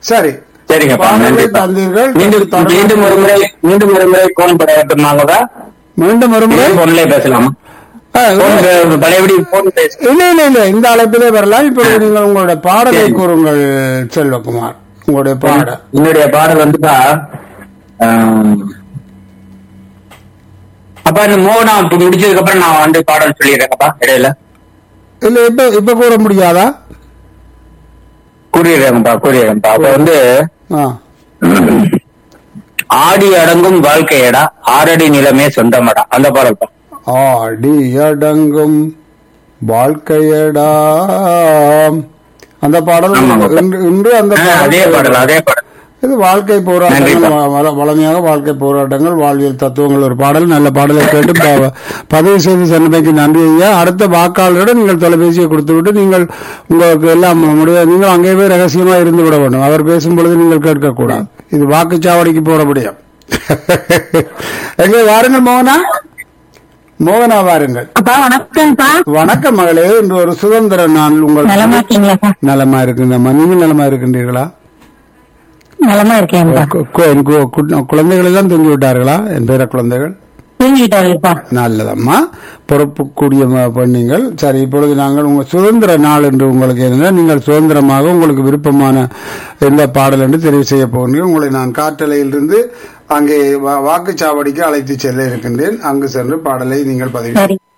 சரி சரிங்கப்பா பாடலை நன்றிப்பா தந்தீர்கள் மீண்டும் தொடர்ந்து- மீண்டும் ஒரு முறை மீண்டும் ஒரு முறை போன் படையாட்டுனாங்க மீண்டும் ஒரு முறை போன்லயே பேசலாமா ஆ, போன் பே- பழையபடி போன் பேச இல்ல இல்ல இல்ல இந்த அழைப்பிலே வரலாம் இப்பொழுது நீங்கள் உங்களுடைய பாடலை சரி. கூறுங்கள் செல்வகுமார் உங்களுடைய பாட என்னுடைய பாடல் வந்துப்பா ஆம், அப்பா இந்த மோகனா இப்ப முடிச்சதுக்கு அப்புறம் நான் வந்து பாடல் சொல்லிடுறேங்கப்பா இடையில இல்ல இப்ப இப்ப கூற முடியாதா கூறிடுறேங்கப்பா கூறிடுறேன்ப்பா அப்ப வந்து ஆ. ஆடி அடங்கும் வாழ்க்கையடா ஆறடி நிலமே சொந்தமடா அந்த பாடல்ப்பா ஆடி அடங்கும் வாழ்க்கையடா அந்த பாடல் ஆமாங்க. இன்று- இன்று அந்த ஆ, அதே பாடல் அதே பாடல் இது வாழ்க்கை போராட்டங்கள் நன்றிப்பா. வ- வள- வளமையாக வாழ்க்கை போராட்டங்கள் வாழ்வியல் தத்துவங்கள் ஒரு பாடல் நல்ல பாடலை கேட்டு ப- பதிவு செய்து சென்றமைக்கு நன்றி ஐயா அடுத்த வாக்காளரிடம் நீங்கள் தொலைபேசியை கொடுத்து விட்டு நீங்கள் உங்களுக்கு எல்லாம் முடிய நீங்கள் அங்கே போய் ரகசியமா இருந்து விட வேண்டும் அவர் பேசும் பொழுது நீங்கள் கேட்கக்கூடாது இது வாக்குச்சாவடிக்கு போறபடியா எங்கே வாருங்கள் மோகனா மோகனா வாருங்கள் அப்பா வணக்கம்ப்பா வணக்கம் மகளே இன்று ஒரு சுதந்திர நாள் உங்கள் நலமா இருக்கீங்களாப்பா நலமா இருக்கின்றமா நீங்கள் நலமா இருக்கின்றீர்களா நலமா இருக்கேன்ப்பா கு- கு- என் கு- கு- குழந்தைகள் எல்லாம் தூங்கி விட்டார்களா என் பேர குழந்தைகள் தூங்கிட்டாருப்பா நல்லதம்மா பொறுப்புக்கூடிய ம- பெண்ணுங்கள் சரி இப்பொழுது நாங்கள் உங்கள் சுதந்திர நாள் என்று உங்களுக்கு இருந்தால் நீங்கள் சுதந்திரமாக உங்களுக்கு விருப்பமான எந்த பாடல் என்று தெரிவு செய்ய போகிறீர்கள் உங்களை நான் காற்றலையிலிருந்து அங்கே வா- வாக்குச்சாவடிக்கு அழைத்து செல்ல இருக்கின்றேன் அங்கு சென்று பாடலை நீங்கள் பதிவு சரி